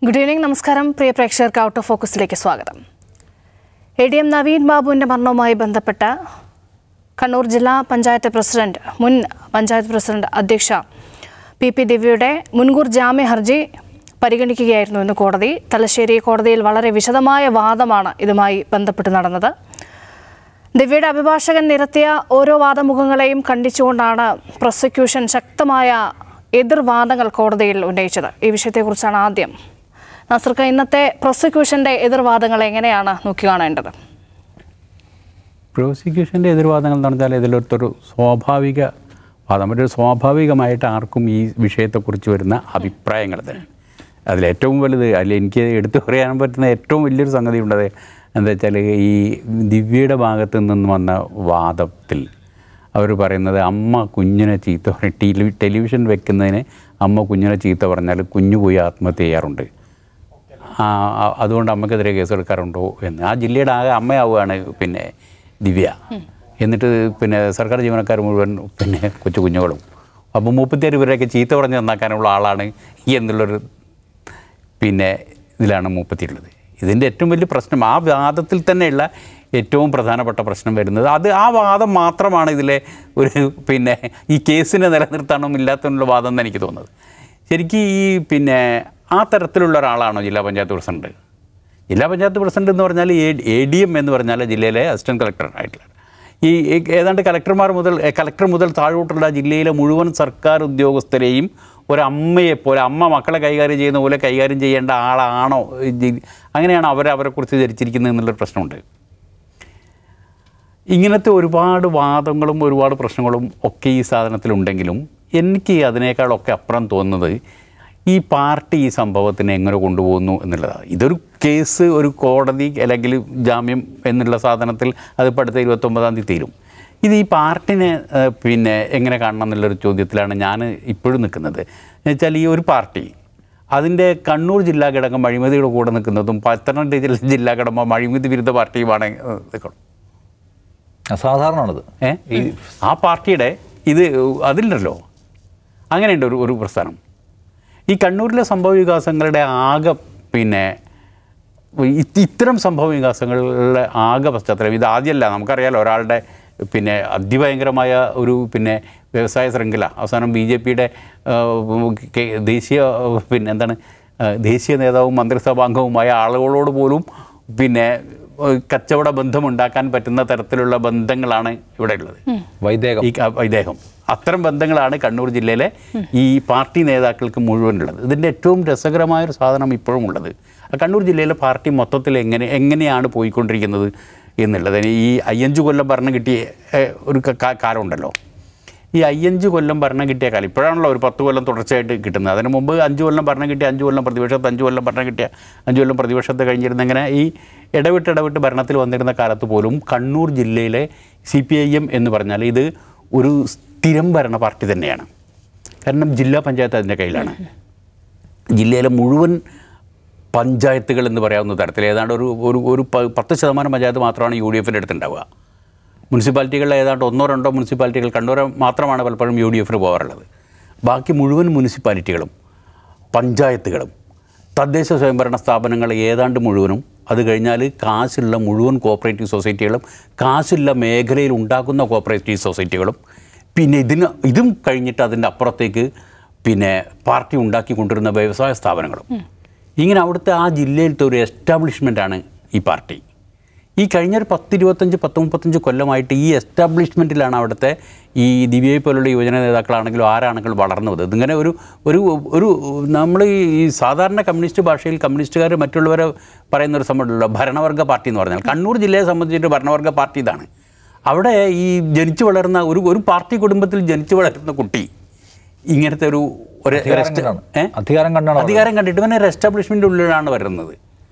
Good evening നമസ്കാരം പ്രിയ പ്രേക്ഷകർക്ക് out of ഫോക്കസിലേക്ക് സ്വാഗതം എ ഡി എം നവീൻ ബാബുവിൻ്റെ മരണവുമായി ബന്ധപ്പെട്ട് കണ്ണൂർ ജില്ലാ പഞ്ചായത്ത് പ്രസിഡന്റ് മുൻ പഞ്ചായത്ത് പ്രസിഡന്റ് അധ്യക്ഷ പി പി ദിവ്യയുടെ മുൻകൂർ ജാമ്യ ഹർജി പരിഗണിക്കുകയായിരുന്നു ഇന്ന് കോടതി തലശ്ശേരി കോടതിയിൽ വളരെ വിശദമായ വാദമാണ് ഇതുമായി ബന്ധപ്പെട്ട് നടന്നത് ദിവ്യയുടെ അഭിഭാഷകൻ നിരത്തിയ ഓരോ വാദമുഖങ്ങളെയും ഖണ്ഡിച്ചുകൊണ്ടാണ് പ്രോസിക്യൂഷൻ ശക്തമായ എതിർവാദങ്ങൾ കോടതിയിൽ ഉന്നയിച്ചത് ഈ വിഷയത്തെക്കുറിച്ചാണ് ആദ്യം നസർക്ക് ഇന്നത്തെ പ്രോസിക്യൂഷന്റെ എതിർവാദങ്ങൾ എങ്ങനെയാണ് നോക്കിക്കാണേണ്ടത് പ്രോസിക്യൂഷൻ്റെ എതിർവാദങ്ങൾ എന്ന് പറഞ്ഞാൽ ഇതിലൊരുത്തൊരു സ്വാഭാവിക വാദം ഒരു സ്വാഭാവികമായിട്ട് ആർക്കും ഈ വിഷയത്തെക്കുറിച്ച് വരുന്ന അഭിപ്രായങ്ങൾ തന്നെ അതിലേറ്റവും വലുത് അതിൽ എനിക്ക് എടുത്തു പറയാൻ പറ്റുന്ന ഏറ്റവും വലിയൊരു സംഗതി ഉള്ളത് എന്താ വെച്ചാൽ ഈ ദിവ്യയുടെ ഭാഗത്ത് നിന്ന് വന്ന വാദത്തിൽ അവർ പറയുന്നത് അമ്മ കുഞ്ഞിനെ ചീത്ത പറയും ടെലി ടെലിവിഷൻ വെക്കുന്നതിന് അമ്മ കുഞ്ഞിനെ ചീത്ത പറഞ്ഞാൽ കുഞ്ഞു പോയി ആത്മഹത്യ ചെയ്യാറുണ്ട് ആ, ആ, അതുകൊണ്ട് അമ്മക്കെതിരെ കേസെടുക്കാറുണ്ടോ എന്ന് ആ ജില്ലയുടെ ആകെ അമ്മയാവുകയാണ് പിന്നെ ദിവ്യ എന്നിട്ട് പിന്നെ സർക്കാർ ജീവനക്കാർ മുഴുവൻ പിന്നെ കൊച്ചു കുഞ്ഞുങ്ങളും അപ്പോൾ മുപ്പത്തിയാറ് ഇവരെയൊക്കെ ചീത്ത പറഞ്ഞ് നന്നാക്കാനുള്ള ആളാണ് എന്നുള്ളൊരു പിന്നെ ഇതിലാണ് മൂപ്പത്തിയുള്ളത് ഇതിൻ്റെ ഏറ്റവും വലിയ പ്രശ്നം ആ വാദത്തിൽ തന്നെയുള്ള ഏറ്റവും പ്രധാനപ്പെട്ട പ്രശ്നം വരുന്നത് അത് ആ വാദം മാത്രമാണ് ഇതിലെ ഒരു പിന്നെ ഈ കേസിനെ നിലനിർത്താനും ഇല്ലാത്തതിനുള്ള വാദം എന്ന് എനിക്ക് തോന്നുന്നത് ശരിക്കും ഈ പിന്നെ ആ തരത്തിലുള്ള ഒരാളാണോ ജില്ലാ പഞ്ചായത്ത് പ്രസിഡന്റ് ജില്ലാ പഞ്ചായത്ത് പ്രസിഡന്റ് എന്ന് പറഞ്ഞാൽ എ ഡി എം എന്ന് പറഞ്ഞാൽ ജില്ലയിലെ അസിസ്റ്റൻറ്റ് കളക്ടർ ആയിട്ടുള്ള ഈ ഈ ഏതാണ്ട് കലക്ടർമാർ മുതൽ ഏ, കലക്ടർ മുതൽ താഴോട്ടുള്ള ജില്ലയിലെ മുഴുവൻ സർക്കാർ ഉദ്യോഗസ്ഥരെയും ഒരമ്മയെപ്പോലെ അമ്മ മക്കളെ കൈകാര്യം ചെയ്യുന്ന പോലെ കൈകാര്യം ചെയ്യേണ്ട ആളാണോ ഈ ജി- അങ്ങനെയാണ് അവർ അവരെക്കുറിച്ച് ധരിച്ചിരിക്കുന്നത് എന്നുള്ളൊരു പ്രശ്നമുണ്ട് ഇങ്ങനത്തെ ഒരുപാട് വാദങ്ങളും ഒരുപാട് പ്രശ്നങ്ങളും ഒക്കെ ഈ സാധനത്തിലുണ്ടെങ്കിലും എനിക്ക് അതിനേക്കാളൊക്കെ അപ്പുറം തോന്നുന്നത് ഈ പാർട്ടി ഈ സംഭവത്തിനെ എങ്ങനെ കൊണ്ടുപോകുന്നു എന്നുള്ളതാണ് ഇതൊരു കേസ് ഒരു കോടതി അല്ലെങ്കിൽ ജാമ്യം എന്നുള്ള സാധനത്തിൽ അതിപ്പോൾ അടുത്ത ഇരുപത്തൊമ്പതാം തീയതി തീരും ഇത് ഈ പാർട്ടിനെ ഏഹ്, പിന്നെ എങ്ങനെ കാണണം എന്നുള്ളൊരു ചോദ്യത്തിലാണ് ഞാൻ ഇപ്പോഴും നിൽക്കുന്നത് എന്നുവെച്ചാൽ ഈ ഒരു പാർട്ടി അതിൻ്റെ കണ്ണൂർ ജില്ലാ ഘടകം അഴിമതിയുടെ കൂടെ നിൽക്കുന്നതും പത്തനംതിട്ട ജില്ല ജില്ലാ ഘടകം അഴിമതി വിരുദ്ധ പാർട്ടിയുമാണ് ഏഹ്, നിൽക്കണം അസാധാരണമാണിത് ഏ ഈ ആ പാർട്ടിയുടെ ഇത് അതിലുണ്ടല്ലോ അങ്ങനെയുണ്ട് ഒരു ഒരു പ്രസ്ഥാനം ഈ കണ്ണൂരിലെ സംഭവ വികാസങ്ങളുടെ ആകെ പിന്നെ ഇത് ഇത്തരം സംഭവ വികാസങ്ങളുടെ ആകെ പശ്ചാത്തലം ഇത് ആദ്യമല്ല നമുക്കറിയാലോ ഒരാളുടെ പിന്നെ അതിഭയങ്കരമായ ഒരു പിന്നെ വ്യവസായ ശൃംഖല അവസാനം ബി ജെ പിയുടെ ദേശീയ ആ, പിന്നെ എന്താണ് ആ, ദേശീയ നേതാവും മന്ത്രിസഭാംഗവുമായ ആളുകളോട് പോലും പിന്നെ ഏഹ്, കച്ചവട ബന്ധമുണ്ടാക്കാൻ പറ്റുന്ന തരത്തിലുള്ള ബന്ധങ്ങളാണ് ഇവിടെ ഉള്ളത് വൈദേകം ഈ ക- ഇദ്ദേഹം അത്തരം ബന്ധങ്ങളാണ് കണ്ണൂർ ജില്ലയിലെ ഈ പാർട്ടി നേതാക്കൾക്ക് മുഴുവനുള്ളത് ഇതിൻ്റെ ഏറ്റവും രസകരമായൊരു സാധനം ഇപ്പോഴും ഉള്ളത് ആ കണ്ണൂർ ജില്ലയിലെ പാർട്ടി മൊത്തത്തിൽ എങ്ങനെ എങ്ങനെയാണ് പോയിക്കൊണ്ടിരിക്കുന്നത് എന്നുള്ളത് ഈ അയ്യഞ്ച് കൊല്ലം ഭരണം കിട്ടിയ ഏഹ്, ഒരു ക- കാ- കാലമുണ്ടല്ലോ ഈ അയ്യഞ്ച് കൊല്ലം ഭരണം കിട്ടിയ കാലം ഇപ്പോഴാണല്ലോ ഒരു പത്ത് കൊല്ലം തുടർച്ചയായിട്ട് കിട്ടുന്നത് അതിന് മുമ്പ് അഞ്ച് കൊല്ലം ഭരണം കിട്ടിയ അഞ്ച് കൊല്ലം പ്രതിപക്ഷത്ത് അഞ്ച് കൊല്ലം ഭരണം കിട്ടിയ അഞ്ച് കൊല്ലം പ്രതിപക്ഷത്ത് കഴിഞ്ഞിരുന്ന ഇങ്ങനെ ഈ ഇടവിട്ട് ഇടവിട്ട് ഭരണത്തിൽ വന്നിരുന്ന കാലത്ത് പോലും കണ്ണൂർ ജില്ലയിലെ സി പി ഐ എം എന്ന് പറഞ്ഞാൽ ഇത് ഒരു സ്ഥിരം ഭരണ പാർട്ടി തന്നെയാണ് കാരണം ജില്ലാ പഞ്ചായത്ത് അതിൻ്റെ കയ്യിലാണ് ജില്ലയിലെ മുഴുവൻ പഞ്ചായത്തുകൾ എന്ന് പറയാവുന്ന തരത്തിൽ ഏതാണ്ട് ഒരു ഒരു ഒരു പ- പത്ത് ശതമാനം പഞ്ചായത്ത് മാത്രമാണ് യു ഡി എഫിൻ്റെ അടുത്തുണ്ടാവുക മുനിസിപ്പാലിറ്റികളിൽ ഏതാണ്ട് ഒന്നോ രണ്ടോ മുനിസിപ്പാലിറ്റികൾ കണ്ണൂർ മാത്രമാണ് പലപ്പോഴും യു ഡി എഫിന് പോകാറുള്ളത് ബാക്കി മുഴുവൻ മുനിസിപ്പാലിറ്റികളും പഞ്ചായത്തുകളും തദ്ദേശ സ്വയംഭരണ സ്ഥാപനങ്ങൾ ഏതാണ്ട് മുഴുവനും അത് കഴിഞ്ഞാൽ കാശുള്ള മുഴുവൻ കോപ്പറേറ്റീവ് സൊസൈറ്റികളും കാശുള്ള മേഖലയിൽ ഉണ്ടാക്കുന്ന കോപ്പറേറ്റീവ് സൊസൈറ്റികളും പിന്നെ ഇതിന് ഇതും കഴിഞ്ഞിട്ട് അതിൻ്റെ അപ്പുറത്തേക്ക് പിന്നെ പാർട്ടി ഉണ്ടാക്കി കൊണ്ടിരുന്ന വ്യവസായ സ്ഥാപനങ്ങളും ഇങ്ങനെ അവിടുത്തെ ആ ജില്ലയിലത്തെ ഒരു എസ്റ്റാബ്ലിഷ്മെൻ്റാണ് ഈ പാർട്ടി ഈ കഴിഞ്ഞ ഒരു പത്ത് ഇരുപത്തഞ്ച് പത്ത് മുപ്പത്തഞ്ച് കൊല്ലമായിട്ട് ഈ എസ്റ്റാബ്ലിഷ്മെൻറ്റിലാണ് അവിടുത്തെ ഈ ദിവ്യയെ പോലുള്ള യുവജന നേതാക്കളാണെങ്കിലും ആരാണെങ്കിലും വളർന്നു വന്നത് ഇതിങ്ങനെ ഒരു ഒരു ഒരു നമ്മൾ ഈ സാധാരണ കമ്മ്യൂണിസ്റ്റ് ഭാഷയിൽ കമ്മ്യൂണിസ്റ്റുകാർ മറ്റുള്ളവരെ പറയുന്ന ഒരു സംഭവമുണ്ടല്ലോ ഭരണവർഗ പാർട്ടി എന്ന് പറഞ്ഞാൽ കണ്ണൂർ ജില്ലയെ സംബന്ധിച്ചിട്ട് ഭരണവർഗ പാർട്ടി ഇതാണ് അവിടെ ഈ ജനിച്ചു വളർന്ന ഒരു ഒരു പാർട്ടി കുടുംബത്തിൽ ജനിച്ചു വളരുന്ന കുട്ടി ഇങ്ങനത്തെ ഒരു ഒരു അധികാരം rest- കണ്ടാണ്. ഏ? അധികാരം കണ്ടാണ് അധികാരം കണ്ടിട്ട് ഇവനെ ഒരു എസ്റ്റാബ്ലിഷ്മെൻ്റ് ഉള്ളിലാണ് വരുന്നത്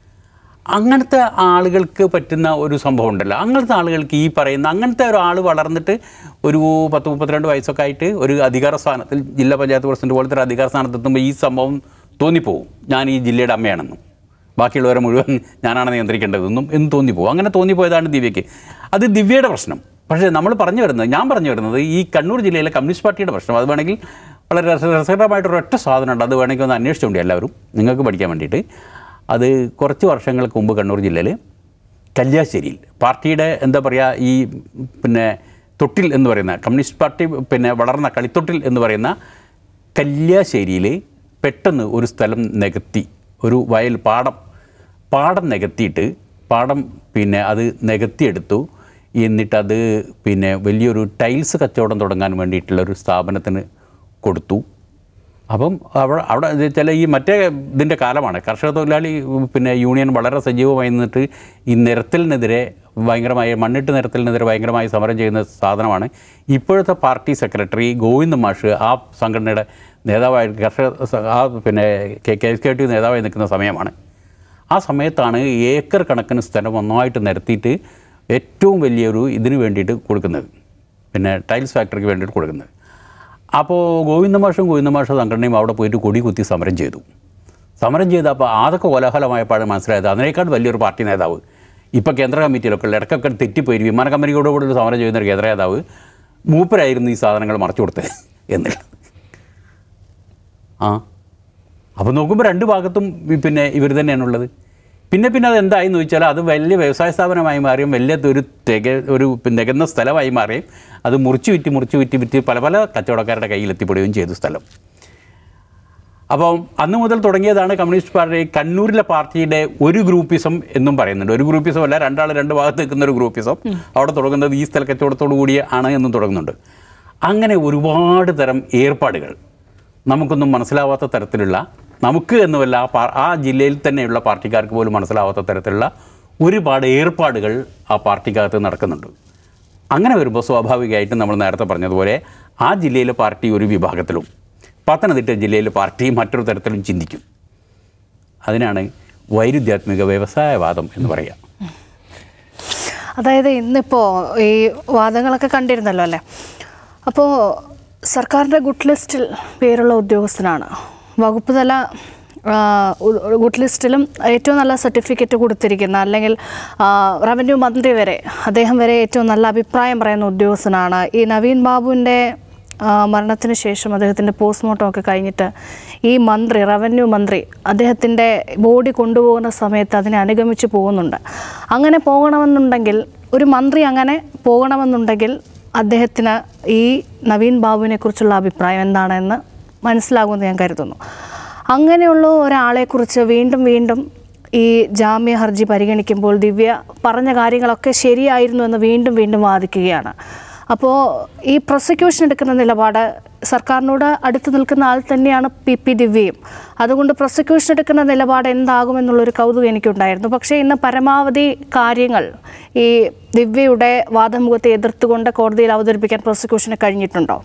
അങ്ങനത്തെ ആളുകൾക്ക് പറ്റുന്ന ഒരു സംഭവം ഉണ്ടല്ലോ അങ്ങനത്തെ ആളുകൾക്ക് ഈ പറയുന്ന അങ്ങനത്തെ ഒരാൾ വളർന്നിട്ട് ഒരു പത്ത് മുപ്പത്തിരണ്ട് വയസ്സൊക്കെ ആയിട്ട് ഒരു അധികാര സ്ഥാനത്തിൽ ജില്ലാ പഞ്ചായത്ത് പ്രസിഡന്റ് പോലത്തെ ഒരു അധികാര സ്ഥാനത്തെത്തുമ്പോൾ ഈ സംഭവം തോന്നിപ്പോവും ഞാൻ ഈ ജില്ലയുടെ അമ്മയാണെന്നും ബാക്കിയുള്ളവരെ മുഴുവൻ ഞാനാണ് നിയന്ത്രിക്കേണ്ടതെന്നും എന്ന് തോന്നിപ്പോവും അങ്ങനെ തോന്നിപ്പോയതാണ് ദിവ്യയ്ക്ക് അത് ദിവ്യയുടെ പ്രശ്നം പക്ഷേ നമ്മൾ പറഞ്ഞു വരുന്നത് ഞാൻ പറഞ്ഞു വരുന്നത് ഈ കണ്ണൂർ ജില്ലയിലെ കമ്മ്യൂണിസ്റ്റ് പാർട്ടിയുടെ പ്രശ്നം അത് വേണമെങ്കിൽ വളരെ രസ രസകരമായിട്ടൊരു ഒറ്റ സാധനമുണ്ട് അത് വേണമെങ്കിൽ ഒന്ന് അന്വേഷിച്ചുകൊണ്ട് എല്ലാവരും നിങ്ങൾക്ക് പഠിക്കാൻ വേണ്ടിയിട്ട് അത് കുറച്ച് വർഷങ്ങൾക്ക് മുമ്പ് കണ്ണൂർ ജില്ലയിൽ കല്യാശ്ശേരിയിൽ പാർട്ടിയുടെ എന്താ പറയുക ഈ പിന്നെ തൊട്ടിൽ എന്ന് പറയുന്ന കമ്മ്യൂണിസ്റ്റ് പാർട്ടി പിന്നെ വളർന്ന കളിത്തൊട്ടിൽ എന്ന് പറയുന്ന കല്യാശ്ശേരിയിൽ പെട്ടെന്ന് ഒരു സ്ഥലം നികത്തി ഒരു വയൽ പാടം പാടം നികത്തിയിട്ട് പാടം പിന്നെ അത് നികത്തിയെടുത്തു എന്നിട്ടത് പിന്നെ വലിയൊരു ടൈൽസ് കച്ചവടം തുടങ്ങാൻ വേണ്ടിയിട്ടുള്ള ഒരു സ്ഥാപനത്തിന് കൊടുത്തു അപ്പം അവിടെ അവിടെ ഇത് ചില ഈ മറ്റേ ഇതിൻ്റെ കാലമാണ് കർഷക തൊഴിലാളി പിന്നെ യൂണിയൻ വളരെ സജീവമായി നിന്നിട്ട് ഈ നിരത്തലിനെതിരെ ഭയങ്കരമായ മണ്ണിട്ട് നിരത്തലിനെതിരെ ഭയങ്കരമായി സമരം ചെയ്യുന്ന സാധനമാണ് ഇപ്പോഴത്തെ പാർട്ടി സെക്രട്ടറി ഗോവിന്ദ് മാഷ് ആ സംഘടനയുടെ നേതാവായി കർഷക സ- ആ പിന്നെ K K S K T നേതാവായി നിൽക്കുന്ന സമയമാണ് ആ സമയത്താണ് ഏക്കർ കണക്കിന് സ്ഥലം ഒന്നായിട്ട് നിരത്തിയിട്ട് ഏറ്റവും വലിയൊരു ഇതിന് വേണ്ടിയിട്ട് കൊടുക്കുന്നത് പിന്നെ ടൈൽസ് ഫാക്ടറിക്ക് വേണ്ടിയിട്ട് കൊടുക്കുന്നത് അപ്പോൾ ഗോവിന്ദമാഷും ഗോവിന്ദമാഷ സംഘടനയും അവിടെ പോയിട്ട് കൊടി കുത്തി സമരം ചെയ്തു സമരം ചെയ്തപ്പോൾ അതൊക്കെ കോലാഹലമായപ്പോഴാണ് മനസ്സിലായത് അതിനേക്കാൾ വലിയൊരു പാർട്ടി നേതാവ് ഇപ്പോൾ കേന്ദ്ര കമ്മിറ്റിയിലൊക്കെ ഉള്ള ഇടയ്ക്കൊക്കെ തെറ്റിപ്പോയി വിമാന കമ്പനിയോട് കൂടി ഒരു സമരം ചെയ്യുന്ന ഒരു കേന്ദ്ര നേതാവ് മൂപ്പരായിരുന്നു ഈ സാധനങ്ങൾ മറച്ചു കൊടുത്തത് എന്നുള്ളത് ആ അപ്പോൾ നോക്കുമ്പോൾ രണ്ട് ഭാഗത്തും ഈ പിന്നെ ഇവർ തന്നെയാണുള്ളത് പിന്നെ പിന്നെ അത് എന്തായെന്ന് ചോദിച്ചാൽ അത് വലിയ വ്യവസായ സ്ഥാപനമായി മാറിയും വലിയ ഒരു തിക ഒരു നികന്ന സ്ഥലമായി മാറിയും അത് മുറിച്ച് വിറ്റ് മുറിച്ച് വിറ്റ് വിറ്റ് പല പല കച്ചവടക്കാരുടെ കയ്യിലെത്തിപ്പെടുകയും ചെയ്തു സ്ഥലം അപ്പം അന്ന് മുതൽ തുടങ്ങിയതാണ് കമ്മ്യൂണിസ്റ്റ് പാർട്ടി കണ്ണൂരിലെ പാർട്ടിയുടെ ഒരു ഗ്രൂപ്പിസം എന്നും പറയുന്നുണ്ട് ഒരു ഗ്രൂപ്പിസം അല്ല രണ്ടാൾ രണ്ട് ഭാഗത്ത് നിൽക്കുന്ന ഒരു ഗ്രൂപ്പിസം അവിടെ തുടങ്ങുന്നത് ഈ സ്ഥല കച്ചവടത്തോടു കൂടി ആണ് എന്നും തുടങ്ങുന്നുണ്ട് അങ്ങനെ ഒരുപാട് തരം ഏർപ്പാടുകൾ നമുക്കൊന്നും മനസ്സിലാവാത്ത തരത്തിലുള്ള നമുക്ക് എന്നുമല്ല ആ പാ- ആ ജില്ലയിൽ തന്നെയുള്ള പാർട്ടിക്കാർക്ക് പോലും മനസ്സിലാവാത്ത തരത്തിലുള്ള ഒരുപാട് ഏർപ്പാടുകൾ ആ പാർട്ടിക്കകത്ത് നടക്കുന്നുണ്ട് അങ്ങനെ വരുമ്പോൾ സ്വാഭാവികമായിട്ടും നമ്മൾ നേരത്തെ പറഞ്ഞതുപോലെ ആ ജില്ലയിലെ പാർട്ടി ഒരു വിഭാഗത്തിലും പത്തനംതിട്ട ജില്ലയിലെ പാർട്ടി മറ്റൊരു തരത്തിലും ചിന്തിക്കും അതിനാണ് വൈരുദ്ധ്യാത്മിക വ്യവസായവാദം എന്ന് പറയുക അതായത് ഇന്നിപ്പോൾ ഈ വാദങ്ങളൊക്കെ കണ്ടിരുന്നല്ലോ അല്ലേ അപ്പോൾ സർക്കാരിൻ്റെ ഗുഡ് ലിസ്റ്റിൽ പേരുള്ള ഉദ്യോഗസ്ഥനാണ് വകുപ്പ് തല ആ, ഉ- ഗുഡ് ലിസ്റ്റിലും ഏറ്റവും നല്ല സർട്ടിഫിക്കറ്റ് കൊടുത്തിരിക്കുന്ന അല്ലെങ്കിൽ ആ, റവന്യൂ മന്ത്രി വരെ അദ്ദേഹം വരെ ഏറ്റവും നല്ല അഭിപ്രായം പറയുന്ന ഉദ്യോഗസ്ഥനാണ് ഈ നവീൻ ബാബുവിൻ്റെ ആ, മരണത്തിന് ശേഷം അദ്ദേഹത്തിൻ്റെ പോസ്റ്റ്മോർട്ടം ഒക്കെ കഴിഞ്ഞിട്ട് ഈ മന്ത്രി റവന്യൂ മന്ത്രി അദ്ദേഹത്തിൻ്റെ ബോഡി കൊണ്ടുപോകുന്ന സമയത്ത് അതിനെ അനുഗമിച്ച് പോകുന്നുണ്ട് അങ്ങനെ പോകണമെന്നുണ്ടെങ്കിൽ ഒരു മന്ത്രി അങ്ങനെ പോകണമെന്നുണ്ടെങ്കിൽ അദ്ദേഹത്തിന് ഈ നവീൻ ബാബുവിനെ കുറിച്ചുള്ള അഭിപ്രായം എന്താണെന്ന് മനസ്സിലാകുമെന്ന് ഞാൻ കരുതുന്നു അങ്ങനെയുള്ള ഒരാളെക്കുറിച്ച് വീണ്ടും വീണ്ടും ഈ ജാമ്യ ഹർജി പരിഗണിക്കുമ്പോൾ ദിവ്യ പറഞ്ഞ കാര്യങ്ങളൊക്കെ ശരിയായിരുന്നു എന്ന് വീണ്ടും വീണ്ടും വാദിക്കുകയാണ് അപ്പോൾ ഈ പ്രോസിക്യൂഷൻ എടുക്കുന്ന നിലപാട് സർക്കാരിനോട് അടുത്ത് നിൽക്കുന്ന ആൾ തന്നെയാണ് പി പി ദിവ്യയും അതുകൊണ്ട് പ്രോസിക്യൂഷൻ എടുക്കുന്ന നിലപാട് എന്താകുമെന്നുള്ളൊരു കൗതുകം എനിക്കുണ്ടായിരുന്നു പക്ഷേ ഇന്ന് പരമാവധി കാര്യങ്ങൾ ഈ ദിവ്യയുടെ വാദമുഖത്തെ എതിർത്തുകൊണ്ട് കോടതിയിൽ അവതരിപ്പിക്കാൻ പ്രോസിക്യൂഷന് കഴിഞ്ഞിട്ടുണ്ടോ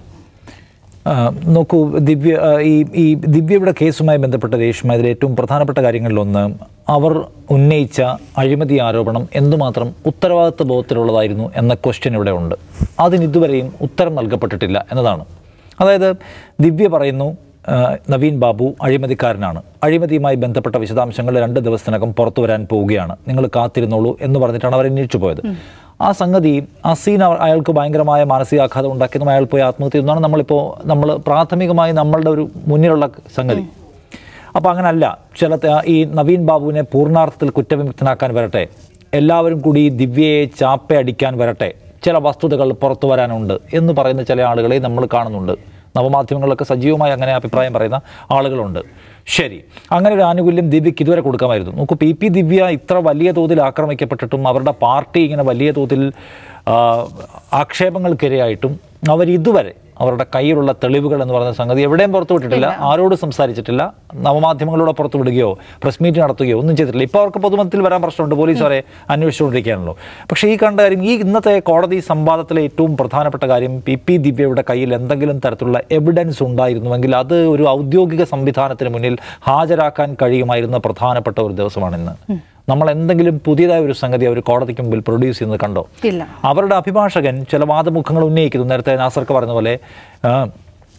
ആ, നോക്കൂ ദിവ്യ ആ, ഈ ഈ ദിവ്യയുടെ കേസുമായി ബന്ധപ്പെട്ട രേഷ്മ ഇതിൽ ഏറ്റവും പ്രധാനപ്പെട്ട കാര്യങ്ങളിലൊന്ന് അവർ ഉന്നയിച്ച അഴിമതി ആരോപണം എന്തുമാത്രം ഉത്തരവാദിത്വ ബോധത്തിലുള്ളതായിരുന്നു എന്ന ക്വസ്റ്റ്യൻ ഇവിടെ ഉണ്ട് അതിന് ഇതുവരെയും ഉത്തരം നൽകപ്പെട്ടിട്ടില്ല എന്നതാണ് അതായത് ദിവ്യ പറയുന്നു ആ, നവീൻ ബാബു അഴിമതിക്കാരനാണ് അഴിമതിയുമായി ബന്ധപ്പെട്ട വിശദാംശങ്ങൾ രണ്ട് ദിവസത്തിനകം പുറത്തു വരാൻ പോവുകയാണ് നിങ്ങൾ കാത്തിരുന്നോളൂ എന്ന് പറഞ്ഞിട്ടാണ് അവർ അന്വേഷിച്ചു പോയത് ആ സംഗതി ആ സീൻ അവർ- അയാൾക്ക് ഭയങ്കരമായ മാനസികാഘാതം ഉണ്ടാക്കിയതും അയാൾ പോയി ആത്മഹത്യ ചെയ്യുന്നതാണ് നമ്മളിപ്പോൾ നമ്മൾ പ്രാഥമികമായി നമ്മളുടെ ഒരു മുന്നിലുള്ള സംഗതി അപ്പോൾ അങ്ങനല്ല ചില ത- ഈ നവീൻ ബാബുവിനെ പൂർണ്ണാർത്ഥത്തിൽ കുറ്റവിമുക്തനാക്കാൻ വരട്ടെ എല്ലാവരും കൂടി ഈ ദിവ്യയെ ചാപ്പയടിക്കാൻ വരട്ടെ ചില വസ്തുതകൾ പുറത്തു വരാനുണ്ട് എന്ന് പറയുന്ന ചില ആളുകളെ നമ്മൾ കാണുന്നുണ്ട് നവമാധ്യമങ്ങളിലൊക്കെ സജീവമായി അങ്ങനെ അഭിപ്രായം പറയുന്ന ആളുകളുണ്ട് ശരി അങ്ങനെ ഒരു ആനുകൂല്യം ദിവ്യക്ക് ഇതുവരെ കൊടുക്കാമായിരുന്നു നോക്കൂ പി പി ദിവ്യ ഇത്ര വലിയ തോതിൽ ആക്രമിക്കപ്പെട്ടിട്ടും അവരുടെ പാർട്ടി ഇങ്ങനെ വലിയ തോതിൽ ആ, ആക്ഷേപങ്ങൾക്കിരയായിട്ടും അവർ ഇതുവരെ അവരുടെ കയ്യിലുള്ള തെളിവുകൾ എന്ന് പറയുന്ന സംഗതി എവിടെയും പുറത്തു വിട്ടിട്ടില്ല ആരോടും സംസാരിച്ചിട്ടില്ല നവമാധ്യമങ്ങളോട് പുറത്തു വിടുകയോ പ്രസ് മീറ്റ് നടത്തുകയോ ഒന്നും ചെയ്തിട്ടില്ല ഇപ്പോൾ അവർക്ക് പൊതുമത്തിൽ വരാൻ പ്രശ്നമുണ്ട് പോലീസ് അവരെ അന്വേഷിച്ചുകൊണ്ടിരിക്കുകയാണല്ലോ പക്ഷേ ഈ കണ്ട കാര്യം ഈ ഇന്നത്തെ കോടതി സംവാദത്തിലെ ഏറ്റവും പ്രധാനപ്പെട്ട കാര്യം പി പി ദിവ്യയുടെ കയ്യിൽ എന്തെങ്കിലും തരത്തിലുള്ള എവിഡൻസ് ഉണ്ടായിരുന്നുവെങ്കിൽ അത് ഒരു ഔദ്യോഗിക സംവിധാനത്തിന് മുന്നിൽ ഹാജരാക്കാൻ കഴിയുമായിരുന്ന പ്രധാനപ്പെട്ട ഒരു ദിവസമാണിന്ന് നമ്മൾ എന്തെങ്കിലും പുതിയതായ ഒരു സംഗതി അവർ കോടതിക്ക് മുമ്പിൽ പ്രൊഡ്യൂസ് ചെയ്യുന്നത് കണ്ടോ ഇല്ല അവരുടെ അഭിഭാഷകൻ ചില വാദമുഖങ്ങൾ ഉന്നയിക്കുന്നു നേരത്തെ നാസർക്ക് പറഞ്ഞ പോലെ ആ,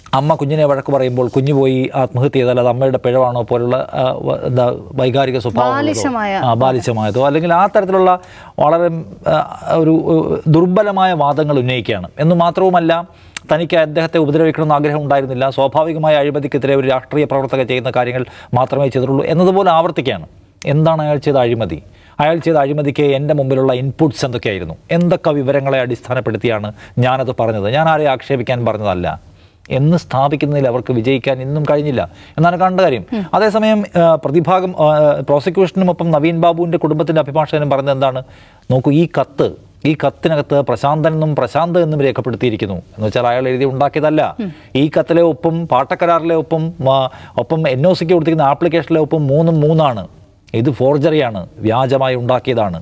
അമ്മ കുഞ്ഞിനെ വഴക്ക് പറയുമ്പോൾ കുഞ്ഞു പോയി ആത്മഹത്യ ചെയ്താൽ അത് അമ്മയുടെ പിഴവാണോ പോലുള്ള ആ, വ- എന്താ വൈകാരിക സ്വഭാവം ബാലിശമായ ബാലിശമായതോ അല്ലെങ്കിൽ ആ തരത്തിലുള്ള വളരെ ആ, ഒരു ഒരു ദുർബലമായ വാദങ്ങൾ ഉന്നയിക്കുകയാണ് എന്ന് മാത്രവുമല്ല തനിക്ക് അദ്ദേഹത്തെ ഉപദ്രവിക്കണമെന്ന് ആഗ്രഹം ഉണ്ടായിരുന്നില്ല സ്വാഭാവികമായ അഴിമതിക്കെതിരെ ഒരു രാഷ്ട്രീയ പ്രവർത്തകർ ചെയ്യുന്ന കാര്യങ്ങൾ മാത്രമേ ചെയ്തിട്ടുള്ളൂ എന്നതുപോലെ ആവർത്തിക്കുകയാണ് എന്താണ് അയാൾ ചെയ്ത അഴിമതി അയാൾ ചെയ്ത അഴിമതിക്ക് എൻ്റെ മുമ്പിലുള്ള ഇൻപുട്സ് എന്തൊക്കെയായിരുന്നു എന്തൊക്കെ വിവരങ്ങളെ അടിസ്ഥാനപ്പെടുത്തിയാണ് ഞാനത് പറഞ്ഞത് ഞാൻ ആരെ ആക്ഷേപിക്കാൻ പറഞ്ഞതല്ല എന്ന് സ്ഥാപിക്കുന്നതിൽ അവർക്ക് വിജയിക്കാൻ ഇന്നും കഴിഞ്ഞില്ല എന്നാണ് കാണേണ്ട കാര്യം അതേസമയം ആ, പ്രതിഭാഗം ആ, പ്രോസിക്യൂഷനുമൊപ്പം നവീൻ ബാബുവിൻ്റെ കുടുംബത്തിൻ്റെ അഭിഭാഷകനും പറഞ്ഞത് എന്താണ് നോക്കൂ ഈ കത്ത് ഈ കത്തിനകത്ത് പ്രശാന്തൻ എന്നും പ്രശാന്ത് എന്നും രേഖപ്പെടുത്തിയിരിക്കുന്നു എന്ന് വെച്ചാൽ അയാൾ എഴുതി ഉണ്ടാക്കിയതല്ല ഈ കത്തിലെ ഒപ്പം പാട്ടക്കരാറിലെ ഒപ്പം ആ, ഒപ്പം എൻ ഒ സിക്ക് കൊടുത്തിരിക്കുന്ന ആപ്ലിക്കേഷനിലെ ഒപ്പം മൂന്നും മൂന്നാണ് ഇത് ഫോർജറിയാണ് വ്യാജമായി ഉണ്ടാക്കിയതാണ്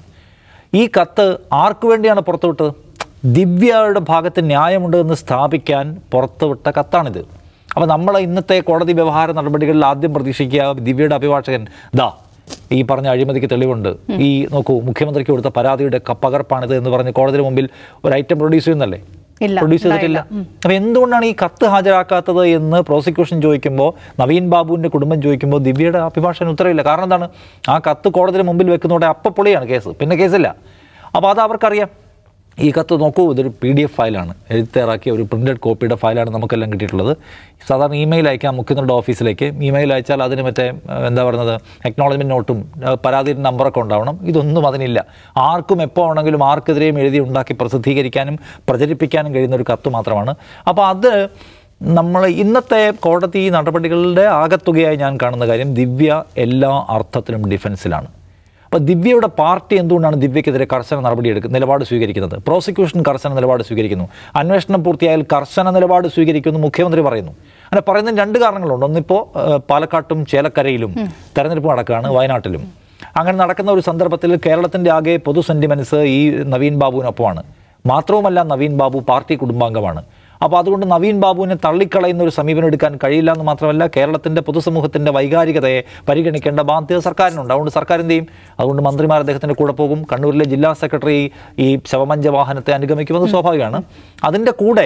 ഈ കത്ത് ആർക്കു വേണ്ടിയാണ് പുറത്തുവിട്ടത് ദിവ്യയുടെ ഭാഗത്ത് ന്യായമുണ്ട് എന്ന് സ്ഥാപിക്കാൻ പുറത്തുവിട്ട കത്താണിത് അപ്പോൾ നമ്മൾ ഇന്നത്തെ കോടതി വ്യവഹാര നടപടികളിൽ ആദ്യം പ്രതീക്ഷിക്കുക ദിവ്യയുടെ അഭിഭാഷകൻ ദാ ഈ പറഞ്ഞ അഴിമതിക്ക് തെളിവുണ്ട് ഈ നോക്കൂ മുഖ്യമന്ത്രിക്ക് കൊടുത്ത പരാതിയുടെ ക- പകർപ്പാണിത് എന്ന് പറഞ്ഞ് കോടതിയുടെ മുമ്പിൽ ഒരു ഐറ്റം പ്രൊഡ്യൂസ് ചെയ്യുന്നല്ലേ ഇല്ല, പ്രൊഡ്യൂസ് ചെയ്തിട്ടില്ല അപ്പൊ എന്തുകൊണ്ടാണ് ഈ കത്ത് ഹാജരാക്കാത്തത് എന്ന് പ്രോസിക്യൂഷൻ ചോദിക്കുമ്പോൾ നവീൻ ബാബുവിന്റെ കുടുംബം ചോദിക്കുമ്പോൾ ദിവ്യയുടെ അഭിഭാഷകന് ഉത്തരവില്ല കാരണം എന്താണ് ആ കത്ത് കോടതിയുടെ മുമ്പിൽ വെക്കുന്നതോടെ അപ്പ പൊളിയാണ് കേസ് പിന്നെ കേസില്ല അപ്പോൾ അത് അവർക്കറിയാം ഈ കത്ത് നോക്കൂ ഇതൊരു പി ഡി എഫ് ഫയലാണ് എഴുത്തേറാക്കിയ ഒരു പ്രിന്റഡ് കോപ്പിയുടെ ഫയലാണ് നമുക്കെല്ലാം കിട്ടിയിട്ടുള്ളത് സാധാരണ ഇമെയിൽ അയക്കാം മുഖ്യമന്ത്രിയുടെ ഓഫീസിലേക്ക് ഇമെയിൽ അയച്ചാൽ അതിന് മറ്റേ ഏഹ്, എന്താ പറയുന്നത് അക്നോളജ്മെൻറ്റ് നോട്ടും ഏഹ്, പരാതിയുടെ നമ്പറൊക്കെ ഉണ്ടാവണം ഇതൊന്നും അതിനില്ല ആർക്കും എപ്പോൾ ആണെങ്കിലും ആർക്കെതിരെയും എഴുതി ഉണ്ടാക്കി പ്രസിദ്ധീകരിക്കാനും പ്രചരിപ്പിക്കാനും കഴിയുന്ന ഒരു കത്ത് മാത്രമാണ് അപ്പോൾ അത് നമ്മൾ ഇന്നത്തെ കോടതി നടപടികളുടെ ആകത്തുകയായി ഞാൻ കാണുന്ന കാര്യം ദിവ്യ എല്ലാ അർത്ഥത്തിലും ഡിഫൻസിലാണ് അപ്പോൾ ദിവ്യയുടെ പാർട്ടി എന്തുകൊണ്ടാണ് ദിവ്യക്കെതിരെ കർശന നടപടിയെടുക്കുക നിലപാട് സ്വീകരിക്കുന്നത് പ്രോസിക്യൂഷൻ കർശന നിലപാട് സ്വീകരിക്കുന്നു അന്വേഷണം പൂർത്തിയായാൽ കർശന നിലപാട് സ്വീകരിക്കുമെന്ന് മുഖ്യമന്ത്രി പറയുന്നു അങ്ങനെ പറയുന്നതിന് രണ്ട് കാരണങ്ങളുണ്ട് ഒന്നിപ്പോൾ ഏഹ്, പാലക്കാട്ടും ചേലക്കരയിലും തെരഞ്ഞെടുപ്പ് നടക്കുകയാണ് വയനാട്ടിലും അങ്ങനെ നടക്കുന്ന ഒരു സന്ദർഭത്തിൽ കേരളത്തിൻ്റെ ആകെ പൊതു സെൻറ്റിമെൻറ്റ്സ് ഈ നവീൻ ബാബുവിനൊപ്പമാണ് മാത്രവുമല്ല നവീൻ ബാബു പാർട്ടി കുടുംബാംഗമാണ് അപ്പോൾ അതുകൊണ്ട് നവീൻ ബാബുവിനെ തള്ളിക്കളയുന്ന ഒരു സമീപനം എടുക്കാൻ കഴിയില്ല എന്ന് മാത്രമല്ല കേരളത്തിൻ്റെ പൊതുസമൂഹത്തിൻ്റെ വൈകാരികതയെ പരിഗണിക്കേണ്ട ബാധ്യത സർക്കാരിനുണ്ട് അതുകൊണ്ട് സർക്കാർ എന്ത് ചെയ്യും അതുകൊണ്ട് മന്ത്രിമാർ അദ്ദേഹത്തിൻ്റെ കൂടെ പോകും കണ്ണൂരിലെ ജില്ലാ സെക്രട്ടറി ഈ ശവമഞ്ച വാഹനത്തെ അനുഗമിക്കുമെന്ന് സ്വാഭാവികമാണ് അതിൻ്റെ കൂടെ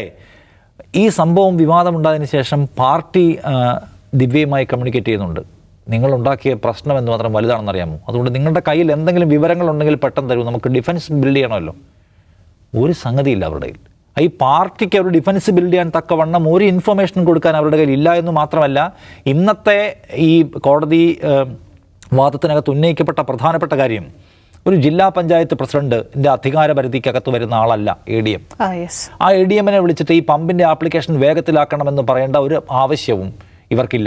ഈ സംഭവം വിവാദമുണ്ടായതിനു ശേഷം പാർട്ടി ആ, ദിവ്യയുമായി കമ്മ്യൂണിക്കേറ്റ് ചെയ്യുന്നുണ്ട് നിങ്ങൾ ഉണ്ടാക്കിയ പ്രശ്നം എന്ന് മാത്രം വലുതാണെന്നറിയാമോ അതുകൊണ്ട് നിങ്ങളുടെ കയ്യിൽ എന്തെങ്കിലും വിവരങ്ങളുണ്ടെങ്കിൽ പെട്ടെന്ന് തരൂ നമുക്ക് ഡിഫൻസ് ബിൽഡ് ചെയ്യണമല്ലോ ഒരു സംഗതിയില്ല അവരുടെ കയ്യിൽ ഈ പാർട്ടിക്ക് അവർ ഡിഫൻസ് ബിൽഡ് ചെയ്യാൻ തക്കവണ്ണം ഒരു ഇൻഫർമേഷൻ കൊടുക്കാൻ അവരുടെ കയ്യിൽ ഇല്ല എന്ന് മാത്രമല്ല ഇന്നത്തെ ഈ കോടതി ഏഹ്, വാദത്തിനകത്ത് ഉന്നയിക്കപ്പെട്ട പ്രധാനപ്പെട്ട കാര്യം ഒരു ജില്ലാ പഞ്ചായത്ത് പ്രസിഡന്റിൻ്റെ അധികാര പരിധിക്കകത്ത് വരുന്ന ആളല്ല എ ഡി എം ആ യെസ് ആ എ ഡി എമ്മിനെ വിളിച്ചിട്ട് ഈ പമ്പിൻ്റെ ആപ്ലിക്കേഷൻ വേഗത്തിലാക്കണമെന്ന് പറയേണ്ട ഒരു ആവശ്യവും ഇവർക്കില്ല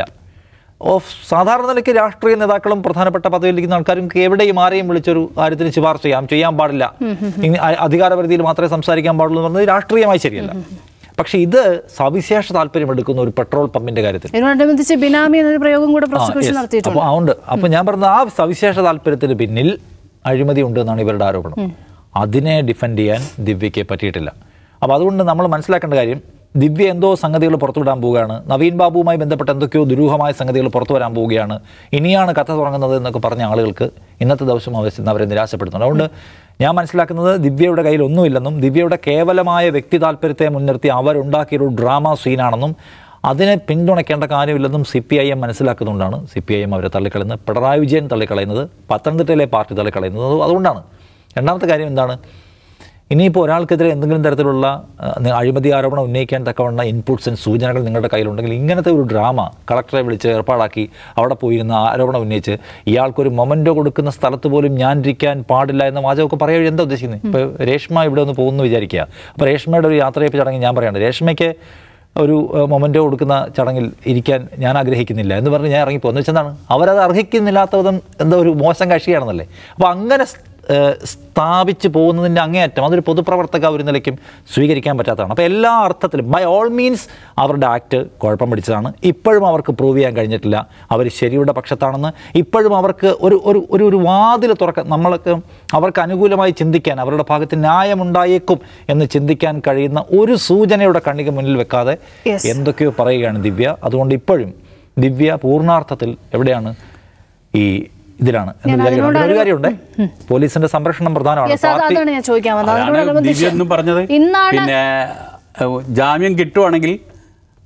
ഓ സാധാരണ നിലയ്ക്ക് രാഷ്ട്രീയ നേതാക്കളും പ്രധാനപ്പെട്ട പദവിയിലിരിക്കുന്ന ആൾക്കാരും എവിടെയും ആരെയും വിളിച്ചൊരു കാര്യത്തിന് ശുപാർശ ചെയ്യാം ചെയ്യാൻ പാടില്ല ഇനി അ- അധികാരപരിധിയിൽ മാത്രമേ സംസാരിക്കാൻ പാടുള്ളൂ എന്ന് പറഞ്ഞത് രാഷ്ട്രീയമായി ശരിയല്ല പക്ഷേ ഇത് സവിശേഷ താല്പര്യം എടുക്കുന്ന ഒരു പെട്രോൾ പമ്പിന്റെ കാര്യത്തിൽ ഇതിനോടനുബന്ധിച്ച് ബിനാമി എന്നൊരു പ്രയോഗം കൂടെ പ്രോസിക്യൂഷൻ അപ്പോൾ നടത്തിയിട്ടുണ്ട് അതുകൊണ്ട് അപ്പോൾ ഞാൻ പറഞ്ഞത് ആ സവിശേഷ താല്പര്യത്തിന് പിന്നിൽ അഴിമതി ഉണ്ട് എന്നാണ് ഇവരുടെ ആരോപണം അതിനെ ഡിഫെൻഡ് ചെയ്യാൻ ദിവ്യയ്ക്ക് പറ്റിയിട്ടില്ല അപ്പോൾ അതുകൊണ്ട് നമ്മൾ മനസ്സിലാക്കേണ്ട കാര്യം ദിവ്യ എന്തോ സംഗതികൾ പുറത്തുവിടാൻ പോവുകയാണ് നവീൻ ബാബുവുമായി ബന്ധപ്പെട്ട എന്തൊക്കെയോ ദുരൂഹമായ സംഗതികൾ പുറത്തു വരാൻ പോവുകയാണ് ഇനിയാണ് കഥ തുടങ്ങുന്നത് എന്നൊക്കെ പറഞ്ഞ ആളുകൾക്ക് ഇന്നത്തെ ദിവസം അവർ അവരെ നിരാശപ്പെടുത്തുന്നു അതുകൊണ്ട് ഞാൻ മനസ്സിലാക്കുന്നത് ദിവ്യയുടെ കയ്യിൽ ഒന്നുമില്ലെന്നും ദിവ്യയുടെ കേവലമായ വ്യക്തി താല്പര്യത്തെ മുൻനിർത്തി അവരുണ്ടാക്കിയൊരു ഡ്രാമ സീനാണെന്നും അതിനെ പിന്തുണയ്ക്കേണ്ട കാര്യമില്ലെന്നും സി പി ഐ എം മനസ്സിലാക്കുന്നുകൊണ്ടാണ് സി പി ഐ എം അവരെ തള്ളിക്കളയുന്നത് പിണറായി വിജയൻ തള്ളിക്കളയുന്നത് പത്തനംതിട്ടയിലെ പാർട്ടി തള്ളിക്കളയുന്നത് അത് അതുകൊണ്ടാണ് രണ്ടാമത്തെ കാര്യം എന്താണ് ഇനിയിപ്പോൾ ഒരാൾക്കെതിരെ എന്തെങ്കിലും തരത്തിലുള്ള ആ, നി- അഴിമതി ആരോപണം ഉന്നയിക്കാൻ തക്കവണ്ണ ഇൻപുട്സ് ആൻഡ് സൂചനകൾ നിങ്ങളുടെ കയ്യിലുണ്ടെങ്കിൽ ഇങ്ങനത്തെ ഒരു ഡ്രാമ കളക്ടറെ വിളിച്ച് ഏർപ്പാടാക്കി അവിടെ പോയിരുന്ന ആരോപണം ഉന്നയിച്ച് ഇയാൾക്കൊരു മൊമെൻറ്റോ കൊടുക്കുന്ന സ്ഥലത്ത് പോലും ഞാൻ ഇരിക്കാൻ പാടില്ല എന്ന വാചകമൊക്കെ പറയുക എന്താ ഉദ്ദേശിക്കുന്നത് ഇപ്പോൾ രേഷ്മ ഇവിടെ ഒന്ന് പോകുന്നു വിചാരിക്കുക അപ്പോൾ രേഷ്മയുടെ ഒരു യാത്രയപ്പ് ചടങ്ങ് ഞാൻ പറയാണ് രേഷ്മയ്ക്ക് ഒരു മൊമെൻറ്റോ കൊടുക്കുന്ന ചടങ്ങിൽ ഇരിക്കാൻ ഞാൻ ആഗ്രഹിക്കുന്നില്ല എന്ന് പറഞ്ഞ് ഞാൻ ഇറങ്ങിപ്പോ എന്ന് വെച്ചെന്താണ് അവരത് അർഹിക്കുന്നില്ലാത്ത വിധം എന്താ ഒരു മോശം കക്ഷിയാണെന്നല്ലേ അപ്പോൾ അങ്ങനെ സ്- ഏഹ് സ്ഥാപിച്ച് പോകുന്നതിൻ്റെ അങ്ങേയറ്റം അതൊരു പൊതുപ്രവർത്തക ഒരു നിലയ്ക്കും സ്വീകരിക്കാൻ പറ്റാത്തതാണ് അപ്പോൾ എല്ലാ അർത്ഥത്തിലും ബൈ ഓൾ മീൻസ് അവരുടെ ആക്ട് കുഴപ്പം പിടിച്ചതാണ് ഇപ്പോഴും അവർക്ക് പ്രൂവ് ചെയ്യാൻ കഴിഞ്ഞിട്ടില്ല അവർ ശരിയുടെ പക്ഷത്താണെന്ന് ഇപ്പോഴും അവർക്ക് ഒരു ഒരു ഒരു ഒരു വാതിൽ തുറക്കാൻ നമ്മൾക്ക് അവർക്ക് അനുകൂലമായി ചിന്തിക്കാൻ അവരുടെ ഭാഗത്ത് ന്യായമുണ്ടായേക്കും എന്ന് ചിന്തിക്കാൻ കഴിയുന്ന ഒരു സൂചനയുടെ കണ്ണിക്ക് മുന്നിൽ വെക്കാതെ Yes. എന്തൊക്കെയോ പറയുകയാണ് ദിവ്യ അതുകൊണ്ട് ഇപ്പോഴും ദിവ്യ പൂർണ്ണാർത്ഥത്തിൽ എവിടെയാണ് ഈ ഇതിലാണ് എന്ന് ഞാൻ വിചാരിക്കണം. അതിനോട് ഒരു ഒരു- കാര്യമുണ്ട് പോലീസിന്റെ സംരക്ഷണം പ്രധാനമാണ് യെസ് അത് പാർട്ടി അതാണ് ഞാൻ ചോദിക്കാൻ വന്നത് അതാണ് ദിവ്യ അതിനോടനുബന്ധിച്ച് എന്നും പറഞ്ഞത് ഇന്നാണ് പിന്നെ ഏഹ്, ജാമ്യം കിട്ടുവാണെങ്കിൽ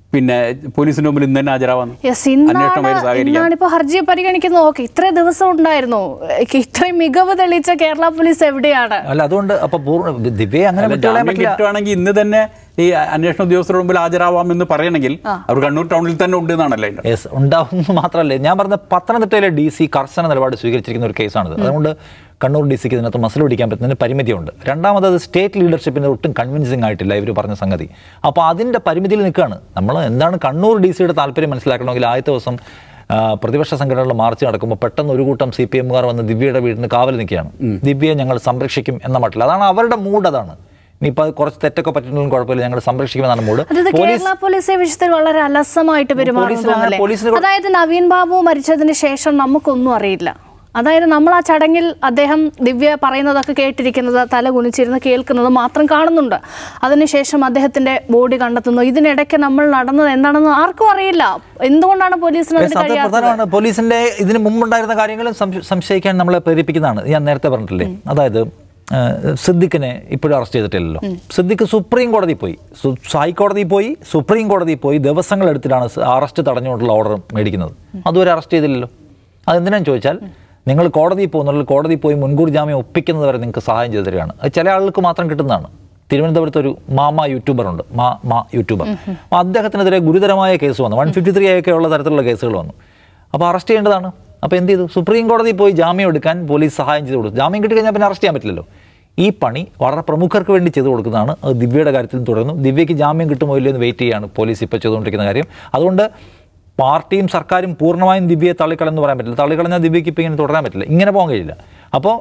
പിന്നെ പോലീസിന് മുമ്പിൽ ഇന്ന് തന്നെ ഹാജരാവാന്ന് യെസ് അന്വേഷണവുമായി ഇന്നാണ് സഹകരിക്കാം ഇന്നാണ് ഇപ്പൊ ഹർജി പരിഗണിക്കുന്നത് ഓക്കെ ഇത്രയും ദിവസം ഉണ്ടായിരുന്നു ഇത്രയും മികവ് തെളിയിച്ച കേരള പോലീസ് എവിടെയാണ് അല്ല അതുകൊണ്ട് അപ്പൊ പൂർണ്ണ ദിവ്യയെ അങ്ങനെ അല്ല, വിട്ടുകളയാൻ ജാമ്യം പറ്റില്ല കിട്ടുവാണെങ്കിൽ ഇന്ന് തന്നെ ഈ അന്വേഷണ ഉദ്യോഗസ്ഥരുടെ മുമ്പിൽ ഹാജരാവാമെന്ന് പറയണമെങ്കിൽ അവർ കണ്ണൂർ ടൗണിൽ തന്നെ ഉണ്ട് എന്നാണല്ലോ അതിന്റെ യെസ് ഉണ്ടാവുമെന്ന് മാത്രമല്ല ഞാൻ പറഞ്ഞ പത്തനംതിട്ടയിലെ ഡി സി കർശന നിലപാട് സ്വീകരിച്ചിരിക്കുന്ന ഒരു കേസാണിത് അതുകൊണ്ട് കണ്ണൂർ ഡി സിക്ക് ഇതിനകത്ത് മസിൽ പിടിക്കാൻ പറ്റുന്നതിന് പരിമിതിയുണ്ട് രണ്ടാമത് അത് സ്റ്റേറ്റ് ലീഡർഷിപ്പിന് ഒട്ടും കൺവിൻസിങ് ആയിട്ടില്ല ഇവർ പറഞ്ഞ സംഗതി അപ്പോൾ അതിൻ്റെ പരിമിതിയിൽ നിൽക്കുകയാണ് നമ്മൾ എന്താണ് കണ്ണൂർ ഡി സിയുടെ താല്പര്യം മനസ്സിലാക്കണമെങ്കിൽ ആദ്യത്തെ ദിവസം ആ, പ്രതിപക്ഷ സംഘടനകൾ മാർച്ച് നടക്കുമ്പോൾ പെട്ടെന്ന് ഒരു കൂട്ടം സി പി എമ്മുകാർ വന്ന് ദിവ്യയുടെ വീടിന് കാവൽ നിൽക്കുകയാണ് ദിവ്യയെ ഞങ്ങൾ സംരക്ഷിക്കും എന്ന മട്ടിൽ അതാണ് അവരുടെ മൂഡ് അതാണ് ഇനിയിപ്പോൾ അത് കുറച്ച് തെറ്റൊക്കെ പറ്റുന്നതും കുഴപ്പമില്ല ഞങ്ങൾ സംരക്ഷിക്കുമെന്നാണ് മൂഡ് അതായത് കേരള പോലീസ് ഈ വിഷയത്തിൽ വളരെ അലസമായിട്ട് പെരുമാറുന്നു പോലീസിന് അങ്ങനെ- തോന്നുന്നല്ലേ? പോലീസിന് അതായത് നവീൻ ബാബു മരിച്ചതിന് ശേഷം നമുക്കൊന്നും അറിയില്ല അതായത് നമ്മൾ ആ ചടങ്ങിൽ അദ്ദേഹം ദിവ്യ പറയുന്നതൊക്കെ കേട്ടിരിക്കുന്നത് തല കുനിച്ചിരുന്ന് കേൾക്കുന്നത് മാത്രം കാണുന്നുണ്ട് അതിനുശേഷം അദ്ദേഹത്തിന്റെ ബോഡി കണ്ടെത്തുന്നു ഇതിനിടയ്ക്ക് നമ്മൾ നടന്നത് എന്താണെന്ന് ആർക്കും അറിയില്ല എന്തുകൊണ്ടാണ് പോലീസിന് അതിന് Yes, അത് കഴിയാത്തത് പ്രധാനമാണ് പോലീസിന്റെ ഇതിന് മുമ്പുണ്ടായിരുന്ന കാര്യങ്ങളും സംശ- സംശയിക്കാൻ നമ്മളെ പ്രേരിപ്പിക്കുന്നതാണ് ഞാൻ നേരത്തെ പറഞ്ഞിട്ടില്ലേ അതായത് ആ, സിദ്ദിഖിനെ ഇപ്പോഴും അറസ്റ്റ് ചെയ്തിട്ടില്ലല്ലോ സിദ്ദിഖ് സുപ്രീം കോടതി പോയി സു- ഹൈക്കോടതി പോയി സുപ്രീം കോടതി പോയി ദിവസങ്ങൾ എടുത്തിട്ടാണ് സ- അറസ്റ്റ് തടഞ്ഞുകൊണ്ടുള്ള ഓർഡർ മേടിക്കുന്നത് അതുവരെ അറസ്റ്റ് ചെയ്തില്ലല്ലോ അതെന്തിനാന്ന് ചോദിച്ചാൽ നിങ്ങൾ കോടതിയിൽ പോകുന്നുള്ള കോടതി പോയി മുൻകൂർ ജാമ്യം ഒപ്പിക്കുന്നത് വരെ നിങ്ങൾക്ക് സഹായം ചെയ്തു തരികയാണ് അത് ചില ആളുകൾക്ക് മാത്രം കിട്ടുന്നതാണ് തിരുവനന്തപുരത്ത് ഒരു മാമ യൂട്യൂബർ ഉണ്ട് മാ മാ യൂട്യൂബർ അപ്പോൾ അദ്ദേഹത്തിനെതിരെ ഗുരുതരമായ കേസ് വന്നു വൺ ഫിഫ്റ്റി ത്രീ ഒക്കെ ഉള്ള തരത്തിലുള്ള കേസുകൾ വന്നു അപ്പോൾ അറസ്റ്റ് ചെയ്യേണ്ടതാണ് അപ്പോൾ എന്ത് ചെയ്തു സുപ്രീം കോടതി പോയി ജാമ്യം എടുക്കാൻ പോലീസ് സഹായം ചെയ്തു കൊടുത്തു ജാമ്യം കിട്ടി കഴിഞ്ഞാൽ പിന്നെ അറസ്റ്റ് ചെയ്യാൻ പറ്റില്ലല്ലോ ഈ പണി വളരെ പ്രമുഖർക്ക് വേണ്ടി ചെയ്തു കൊടുക്കുന്നതാണ് അത് ദിവ്യയുടെ കാര്യത്തിൽ തുടരുന്നു ദിവ്യയ്ക്ക് ജാമ്യം കിട്ടുമോ ഇല്ലയോ എന്ന് വെയിറ്റ് ചെയ്യാണ് പോലീസ് ഇപ്പോൾ ചെയ്തുകൊണ്ടിരിക്കുന്ന കാര്യം അതുകൊണ്ട് പാർട്ടിയും സർക്കാരും പൂർണ്ണമായും ദിവ്യയെ തള്ളിക്കളെന്ന് പറയാൻ പറ്റില്ല തള്ളിക്കളഞ്ഞാൽ ദിവ്യയ്ക്ക് ഇപ്പോൾ ഇങ്ങനെ തുടരാൻ പറ്റില്ല ഇങ്ങനെ പോകാൻ കഴിയില്ല അപ്പോൾ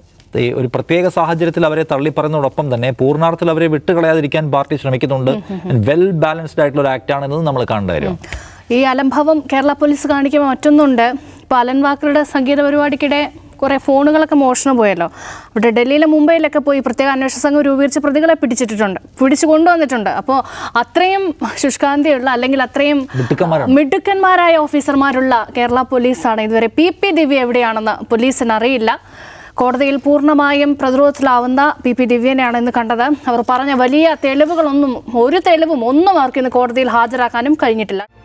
ഈ ഒരു പ്രത്യേക സാഹചര്യത്തിൽ അവരെ തള്ളിപ്പറയുന്നതോടൊപ്പം തന്നെ പൂർണ്ണാർത്ഥത്തിൽ അവരെ വിട്ടുകളയാതിരിക്കാൻ പാർട്ടി ശ്രമിക്കുന്നുണ്ട് വെൽ ബാലൻസ്ഡ് ആയിട്ടുള്ള ഒരു ആക്ട് ആണെന്നത് നമ്മൾ കാണേണ്ട കാര്യമാണ് ഈ അലംഭാവം കേരള പോലീസ് കാണിക്കുമ്പോൾ മറ്റൊന്നുണ്ട് ഇപ്പോൾ അലൻ വാക്കറുടെ സംഗീത പരിപാടിക്കിടെ കുറേ ഫോണുകളൊക്കെ മോഷണം പോയല്ലോ അവിടെ ഡൽഹിയിലെ മുംബൈയിലൊക്കെ പോയി പ്രത്യേക അന്വേഷണ സംഘം രൂപീകരിച്ച് പ്രതികളെ പിടിച്ചിട്ടിട്ടുണ്ട് പിടിച്ചു കൊണ്ടുവന്നിട്ടുണ്ട് അപ്പോൾ അത്രയും ശുഷ്കാന്തിയുള്ള അല്ലെങ്കിൽ അത്രയും മിടുക്കന്മാരാണ്. മിടുക്കന്മാരായ ഓഫീസർമാരുള്ള കേരള പോലീസാണ് ഇതുവരെ പി പി ദിവ്യ എവിടെയാണെന്ന് പോലീസിന് അറിയില്ല കോടതിയിൽ പൂർണ്ണമായും പ്രതിരോധത്തിലാവുന്ന പി പി ദിവ്യനെയാണ് ഇന്ന് കണ്ടത് അവർ പറഞ്ഞ വലിയ തെളിവുകളൊന്നും ഒരു തെളിവും ഒന്നും അവർക്ക് ഇന്ന് കോടതിയിൽ ഹാജരാക്കാനും കഴിഞ്ഞിട്ടില്ല